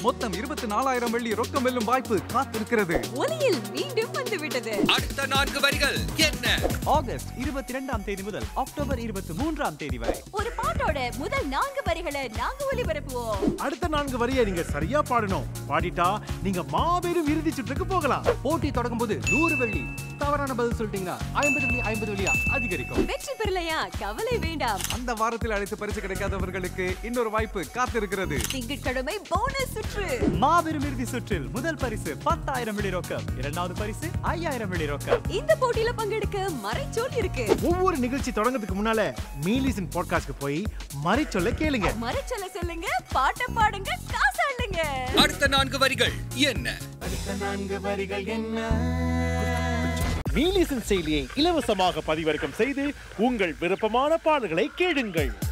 மொத்தம் இருபத்தி நாலாயிரம் வெள்ளி ரொக்கம் வெல்லும் வாய்ப்பு காத்திருக்கிறது ஒலியில் மீண்டும் வந்துவிட்டது அடுத்த நான்கு வரிகள் என்ன ஆகஸ்ட் இருபத்தி இரண்டாம் தேதி முதல் அக்டோபர் இருபத்தி மூன்றாம் தேதி வரை ஒரு பாட்டோட முதல் நான்கு வரிகளை நாங்க ஒலிபரப்புவோம் அடுத்த நான்கு வரியை நீங்க சரியா பாடணும் பாடிட்டா நீங்க மாபெரும் இறுதி சுற்றுக்கு போகலாம் போட்டி தொடங்கும் போது நூறு வெள்ளி தவறான பதில் சொல்லிட்டீங்கன்னா ஐம்பது வெள்ளி ஐம்பது வெள்ளியா அதிகரிக்கும் வெற்றி பெறலையா கவலை வேண்டாம் அந்த வாரத்தில் அழைத்து பரிசு கிடைக்காதவர்களுக்கு இன்னொரு வாய்ப்பு காத்திருக்கிறது திங்கட்கிழமை போனஸ் சுற்று மாபெரும் இறுதி சுற்றில் முதல் பரிசு பத்தாயிரம் வெள்ளி ரொக்கம் இரண்டாவது பரிசு ஐயாயிரம் வெள்ளி ரொக்கம் இந்த போட்டியில பங்கெடுக்க மறைச்சொல் இருக்கு ஒவ்வொரு நிகழ்ச்சி தொடங்குறதுக்கு முன்னால மீலிசன் பாட்காஸ்ட்க்கு போய் மறைச்சொல்ல கேளுங்க மறைச்சொல்ல சொல்லுங்க பாட்டை பாடுங்க காசு அள்ளுங்க அடுத்த நான்கு வரிகள் என்ன மீலிசன் செயலியை இலவசமாக பதிவிறக்கம் செய்து உங்கள் விருப்பமான பாடல்களை கேளுங்கள்